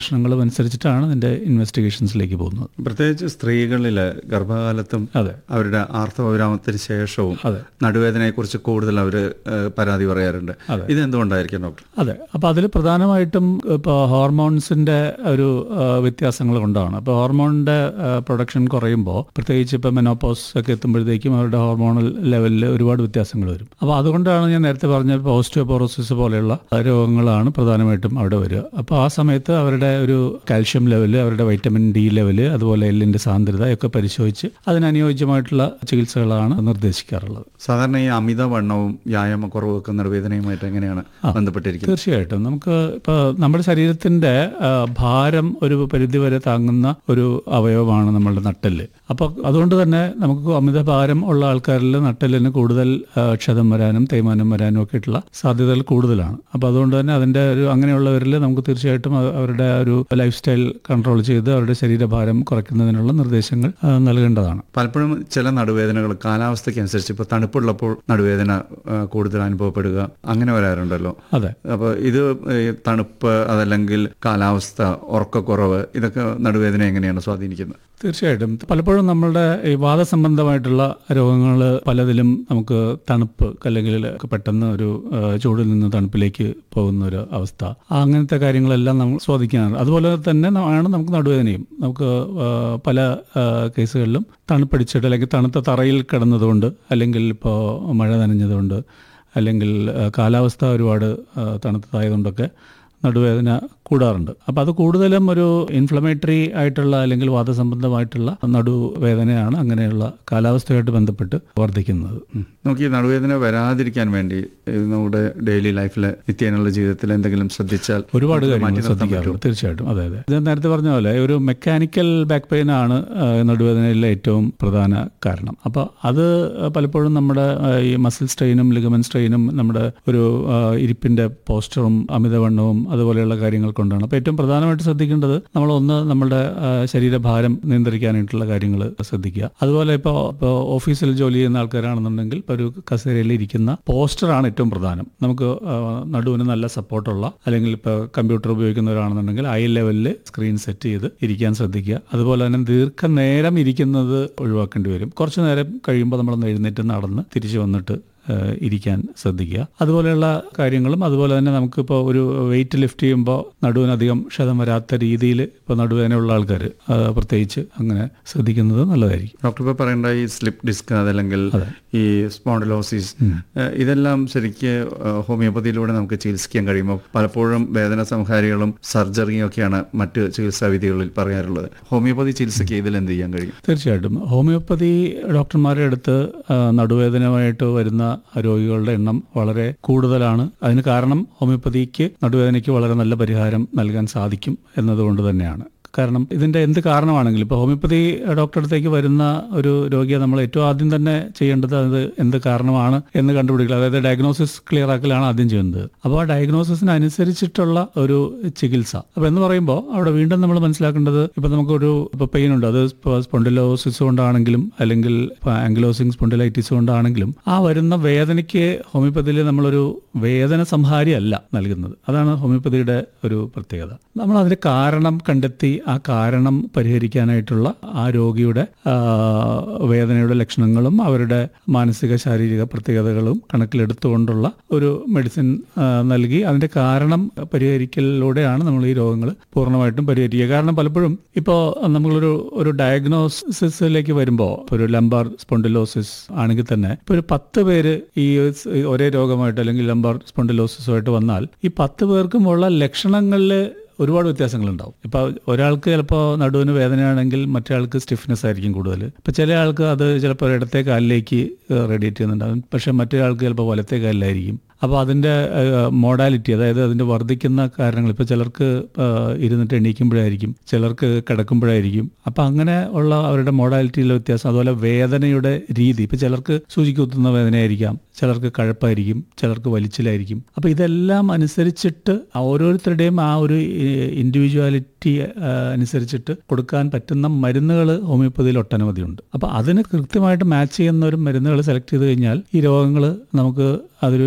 ലക്ഷണങ്ങളും അനുസരിച്ചിട്ടാണ് ഇതിന്റെ ഇൻവെസ്റ്റിഗേഷൻസിലേക്ക് പോകുന്നത് പ്രത്യേകിച്ച് സ്ത്രീകളിൽ ഗർഭകാലത്തും അതെ അവരുടെ ആർത്തവവിരാമത്തിന് ശേഷവും അതെ നടുവേദനയെക്കുറിച്ച് കൂടുതൽ അവർ പരാതി പറയാറുണ്ട് അതെ. ഇതെന്തുകൊണ്ടായിരിക്കും ഡോക്ടർ അതെ അപ്പോൾ അതിൽ പ്രധാനമായിട്ടും ഇപ്പോൾ ഹോർമോൺസിന്റെ ഒരു ആ, വ്യത്യാസങ്ങൾ കൊണ്ടാണ് അപ്പോൾ ഹോർമോണിന്റെ പ്രൊഡക്ഷൻ കുറയുമ്പോൾ പ്രത്യേകിച്ച് ഇപ്പോൾ മെനോപോസ് ഒക്കെ എത്തുമ്പോഴത്തേക്കും അവരുടെ ഹോർമോണൽ ലെവലിൽ ഒരുപാട് വ്യത്യാസങ്ങൾ വരും അപ്പോൾ അതുകൊണ്ടാണ് ഞാൻ നേരത്തെ പറഞ്ഞ ഇപ്പോൾ ഓസ്റ്റിയോപോറോസിസ് പോലെയുള്ള രോഗങ്ങളാണ് പ്രധാനമായിട്ടും അവിടെ വരിക അപ്പോൾ ആ സമയത്ത് അവരുടെ ഒരു കാൽഷ്യം ലെവല് അവരുടെ വൈറ്റമിൻ ഡി ലെവല് അതുപോലെ എല്ലിന്റെ സാന്ദ്രത ഒക്കെ പരിശോധിച്ച് അതിനനുയോജ്യമായിട്ടുള്ള ചികിത്സകളാണ് നിർദ്ദേശിക്കാറുള്ളത് സാധാരണ ഈ അമിതവണ്ണവും വ്യായാമക്കുറവും ഒക്കെ നടുവേദനയുമായിട്ട് എങ്ങനെയാണ് ബന്ധപ്പെട്ടിരിക്കുന്നത് തീർച്ചയായിട്ടും നമുക്ക് ഇപ്പോൾ നമ്മുടെ ശരീരത്തിന്റെ ആ, ഭാരം ഒരു പരിധിവരെ താങ്ങുന്ന ഒരു അവയവമാണ് നമ്മളുടെ നട്ടെല്ല് അപ്പോൾ അതുകൊണ്ട് തന്നെ നമുക്ക് അമിത ഭാരം ഉള്ള ആൾക്കാരിൽ നട്ടെല്ലിന് കൂടുതൽ ആ, ക്ഷതം വരാനും തേയ്മാനം വരാനും ഒക്കെ ഉള്ള സാധ്യതകൾ കൂടുതലാണ് അപ്പോൾ അതുകൊണ്ട് തന്നെ അതിന്റെ ഒരു അങ്ങനെയുള്ളവരിൽ നമുക്ക് തീർച്ചയായിട്ടും അവ- അവരുടെ ആ ഒരു ലൈഫ് സ്റ്റൈൽ കൺട്രോൾ ചെയ്ത് അവരുടെ ശരീരഭാരം കുറയ്ക്കുന്നതിനുള്ള നിർദ്ദേശങ്ങൾ ആ, നൽകേണ്ടതാണ് പലപ്പോഴും ചില നടുവേദനകൾ കാലാവസ്ഥയ്ക്ക് അനുസരിച്ച് ഇപ്പോൾ തണുപ്പുള്ളപ്പോൾ നടുവേദന ആ, കൂടുതൽ അനുഭവപ്പെടുക അങ്ങനെ വരാറുണ്ടല്ലോ അതെ അപ്പോൾ ഇത് ഈ തണുപ്പ് അതല്ലെങ്കിൽ കാലാവസ്ഥ ഉറക്കക്കുറവ് ഇതൊക്കെ നടുവേദന എങ്ങനെയാണ് സ്വാധീനിക്കുന്നത് തീർച്ചയായിട്ടും പലപ്പോഴും നമ്മളുടെ ഈ വാദസംബന്ധമായിട്ടുള്ള രോഗങ്ങൾ പലതിലും നമുക്ക് തണുപ്പ് അല്ലെങ്കിൽ ഒക്കെ പെട്ടെന്ന് ഒരു ആ, ചൂടിൽ നിന്ന് തണുപ്പിലേക്ക് പോകുന്ന ഒരു അവസ്ഥ ആ, അങ്ങനത്തെ കാര്യങ്ങളെല്ലാം നമ്മൾ സ്വാധീനിക്കാറുണ്ട് അതുപോലെ തന്നെ ന- ആണ് നമുക്ക് നടുവേദനയും നമുക്ക് ആ, പല ആ, കേസുകളിലും തണുപ്പടിച്ചിട്ട് അല്ലെങ്കിൽ തണുത്ത തറയിൽ കിടന്നതുകൊണ്ട് അല്ലെങ്കിൽ ഇപ്പോൾ മഴ നനഞ്ഞതുകൊണ്ട് അല്ലെങ്കിൽ ആ, കാലാവസ്ഥ ഒരുപാട് ആ, തണുത്തതായതുകൊണ്ടൊക്കെ നടുവേദന കൂടാറുണ്ട് അപ്പോൾ അത് കൂടുതലും ഒരു ഇൻഫ്ലമേറ്ററി ആയിട്ടുള്ള അല്ലെങ്കിൽ വാദസംബന്ധമായിട്ടുള്ള നടുവേദനയാണ് അങ്ങനെയുള്ള കാലാവസ്ഥയായിട്ട് ബന്ധപ്പെട്ട് വർദ്ധിക്കുന്നത് ഉം. നമുക്ക് ഈ നടുവേദന വരാതിരിക്കാൻ വേണ്ടി ഈ നമ്മുടെ ഡെയിലി ലൈഫിലെ നിത്യേനുള്ള ജീവിതത്തിൽ എന്തെങ്കിലും ശ്രദ്ധിച്ചാൽ ഒരുപാട് നമുക്ക് കാര്യങ്ങൾ മാറ്റി നിർത്താൻ ശ്രദ്ധിക്കാറുണ്ട് തീർച്ചയായിട്ടും അതെ അതെ ഇത് നേരത്തെ പറഞ്ഞ പോലെ ഒരു മെക്കാനിക്കൽ ബാക്ക് പെയിൻ ആണ് ആ, നടുവേദനയിലെ ഏറ്റവും പ്രധാന കാരണം അപ്പോൾ അത് പലപ്പോഴും നമ്മുടെ ആ, ഈ മസിൽ സ്ട്രെയിനും ലിഗമൻ സ്ട്രെയിനും നമ്മുടെ ഒരു ആ, ഇരിപ്പിന്റെ പോസ്റ്ററും അമിതവണ്ണവും അതുപോലെയുള്ള കാര്യങ്ങൾ കൊണ്ടാണ് അപ്പോൾ ഏറ്റവും പ്രധാനമായിട്ട് ശ്രദ്ധിക്കേണ്ടത് നമ്മൾ ഒന്ന് നമ്മുടെ ആ, ശരീരഭാരം നിയന്ത്രിക്കാനായിട്ടുള്ള കാര്യങ്ങൾ ശ്രദ്ധിക്കുക അതുപോലെ ഇപ്പോൾ ഇപ്പോൾ ഓഫീസിൽ ജോലി ചെയ്യുന്ന ആൾക്കാരാണെന്നുണ്ടെങ്കിൽ ഇപ്പോൾ ഒരു കസേരയിൽ ഇരിക്കുന്ന പോസ്റ്ററാണ് ഏറ്റവും പ്രധാനം നമുക്ക് ആ, നടുവിന് നല്ല സപ്പോർട്ടുള്ള അല്ലെങ്കിൽ ഇപ്പോൾ കമ്പ്യൂട്ടർ ഉപയോഗിക്കുന്നവരാണെന്നുണ്ടെങ്കിൽ ഐ ലെവലിൽ സ്ക്രീൻ സെറ്റ് ചെയ്ത് ഇരിക്കാൻ ശ്രദ്ധിക്കുക അതുപോലെ തന്നെ ദീർഘനേരം ഇരിക്കുന്നത് ഒഴിവാക്കേണ്ടി വരും കുറച്ചു നേരം കഴിയുമ്പോൾ നമ്മളൊന്ന് എഴുന്നേറ്റ് നടന്ന് തിരിച്ചു വന്നിട്ട് ആ, ഇരിക്കാൻ ശ്രദ്ധിക്കുക അതുപോലെയുള്ള കാര്യങ്ങളും അതുപോലെ തന്നെ നമുക്കിപ്പോൾ ഒരു വെയിറ്റ് ലിഫ്റ്റ് ചെയ്യുമ്പോൾ നടുവിനധികം ക്ഷതം വരാത്ത രീതിയിൽ ഇപ്പോൾ നടുവേദനയുള്ള ആൾക്കാർ പ്രത്യേകിച്ച് അങ്ങനെ ശ്രദ്ധിക്കുന്നത് നല്ലതായിരിക്കും ഡോക്ടർ ഇപ്പോൾ പറയേണ്ട ഈ സ്ലിപ്പ് ഡിസ്ക് അതല്ലെങ്കിൽ ഈ സ്പോണ്ടിലോസിസ് ഇതെല്ലാം ശരിക്ക് ഏഹ്, ഹോമിയോപ്പതിയിലൂടെ നമുക്ക് ചികിത്സിക്കാൻ കഴിയുമ്പോൾ പലപ്പോഴും വേദന സംഹാരികളും സർജറിയും ഒക്കെയാണ് മറ്റ് ചികിത്സാ വിധികളിൽ പറയാറുള്ളത് ഹോമിയോപ്പതി ചികിത്സയ്ക്ക് ഇതിൽ എന്ത് ചെയ്യാൻ കഴിയും തീർച്ചയായിട്ടും ഹോമിയോപ്പതി ഡോക്ടർമാരുടെ അടുത്ത് ആ, നടുവേദനയുമായിട്ട് വരുന്ന രോഗികളുടെ എണ്ണം വളരെ കൂടുതലാണ് അതിന് കാരണം ഹോമിയോപ്പതിക്ക് നടുവേദനയ്ക്ക് വളരെ നല്ല പരിഹാരം നൽകാൻ സാധിക്കും എന്നതുകൊണ്ട് തന്നെയാണ് കാരണം ഇതിന്റെ എന്ത് കാരണമാണെങ്കിലും ഇപ്പോൾ ഹോമിയോപ്പതി ഡോക്ടറെ അടുത്തേക്ക് വരുന്ന ഒരു രോഗിയെ നമ്മൾ ഏറ്റവും ആദ്യം തന്നെ ചെയ്യേണ്ടത് അത് എന്ത് കാരണമാണ് എന്ന് കണ്ടുപിടിക്കുക അതായത് ഡയഗ്നോസിസ് ക്ലിയർ ആക്കലാണ് ആദ്യം ചെയ്യുന്നത് അപ്പോൾ ആ ഡയഗ്നോസിസിന് അനുസരിച്ചിട്ടുള്ള ഒരു ചികിത്സ അപ്പോൾ എന്ന് പറയുമ്പോൾ അവിടെ വീണ്ടും നമ്മൾ മനസ്സിലാക്കേണ്ടത് ഇപ്പോൾ നമുക്കൊരു ഇപ്പോൾ പെയിൻ ഉണ്ട് അത് ഇപ്പോൾ സ്പോണ്ടിലോസിസ് കൊണ്ടാണെങ്കിലും അല്ലെങ്കിൽ ആംഗ്ലോസിങ് സ്പോണ്ടിലൈറ്റിസ് കൊണ്ടാണെങ്കിലും ആ വരുന്ന വേദനയ്ക്ക് ഹോമിയോപ്പതിയിൽ നമ്മളൊരു വേദന സംഹാരി അല്ല നൽകുന്നത് അതാണ് ഹോമിയോപ്പതിയുടെ ഒരു പ്രത്യേകത നമ്മൾ അതിന്റെ കാരണം കണ്ടെത്തി ആ കാരണം പരിഹരിക്കാനായിട്ടുള്ള ആ രോഗിയുടെ ആ, വേദനയുടെ ലക്ഷണങ്ങളും അവരുടെ മാനസിക ശാരീരിക പ്രത്യേകതകളും കണക്കിലെടുത്തുകൊണ്ടുള്ള ഒരു മെഡിസിൻ ആ, നൽകി അതിന്റെ കാരണം പരിഹരിക്കലിലൂടെയാണ് നമ്മൾ ഈ രോഗങ്ങൾ പൂർണ്ണമായിട്ടും പരിഹരിക്കുക കാരണം പലപ്പോഴും ഇപ്പോൾ നമ്മളൊരു ഒരു ഡയഗ്നോസിസിലേക്ക് വരുമ്പോൾ ഒരു ലംബാർ സ്പോണ്ടിലോസിസ് ആണെങ്കിൽ തന്നെ ഇപ്പോൾ ഒരു പത്ത് പേര് ഈ സ് ഒരേ രോഗമായിട്ട് അല്ലെങ്കിൽ ലംബാർ സ്പോണ്ടിലോസിസുമായിട്ട് വന്നാൽ ഈ പത്ത് പേർക്കും ഉള്ള ലക്ഷണങ്ങളിൽ ഒരുപാട് വ്യത്യാസങ്ങളുണ്ടാവും ഇപ്പോൾ ഒരാൾക്ക് ചിലപ്പോൾ നടുവിന് വേദനയാണെങ്കിൽ മറ്റേ ആൾക്ക് സ്റ്റിഫ്നെസ് ആയിരിക്കും കൂടുതൽ ഇപ്പോൾ ചില ആൾക്ക് അത് ചിലപ്പോൾ ഇടത്തെ കാലിലേക്ക് റേഡിയേറ്റ് ചെയ്യുന്നുണ്ടാകും പക്ഷേ മറ്റേ ആൾക്ക് ചിലപ്പോൾ വലത്തെ കാലിലായിരിക്കും അപ്പോൾ അതിൻ്റെ മോഡാലിറ്റി അതായത് അതിൻ്റെ വർദ്ധിക്കുന്ന കാരണങ്ങൾ ഇപ്പോൾ ചിലർക്ക് ആ, ഇരുന്നിട്ട് എണീക്കുമ്പോഴായിരിക്കും ചിലർക്ക് കിടക്കുമ്പോഴായിരിക്കും അപ്പോൾ അങ്ങനെ ഉള്ള അവരുടെ മോഡാലിറ്റിയിലെ വ്യത്യാസം അതുപോലെ വേദനയുടെ രീതി ഇപ്പോൾ ചിലർക്ക് സൂചി കുത്തുന്ന വേദനയായിരിക്കാം ചിലർക്ക് കഴപ്പായിരിക്കും ചിലർക്ക് വലിച്ചിലായിരിക്കും അപ്പോൾ ഇതെല്ലാം അനുസരിച്ചിട്ട് ഓരോരുത്തരുടെയും ആ ഒരു ഇൻഡിവിജ്വാലിറ്റി അനുസരിച്ചിട്ട് കൊടുക്കാൻ പറ്റുന്ന മരുന്നുകൾ ഹോമിയോപ്പതിയിൽ ഒട്ടനവധിയുണ്ട് അപ്പോൾ അതിന് കൃത്യമായിട്ട് മാച്ച് ചെയ്യുന്ന ഒരു മരുന്നുകൾ സെലക്ട് ചെയ്ത് കഴിഞ്ഞാൽ ഈ രോഗങ്ങൾ നമുക്ക് അതിലൊരു ആ,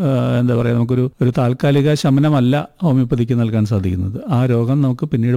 ആ, എന്താ പറയുക നമുക്കൊരു ഒരു താൽക്കാലിക ശമനമല്ല ഹോമിയോപ്പതിക്ക് നൽകാൻ സാധിക്കുന്നത് ആ രോഗം നമുക്ക് പിന്നീട്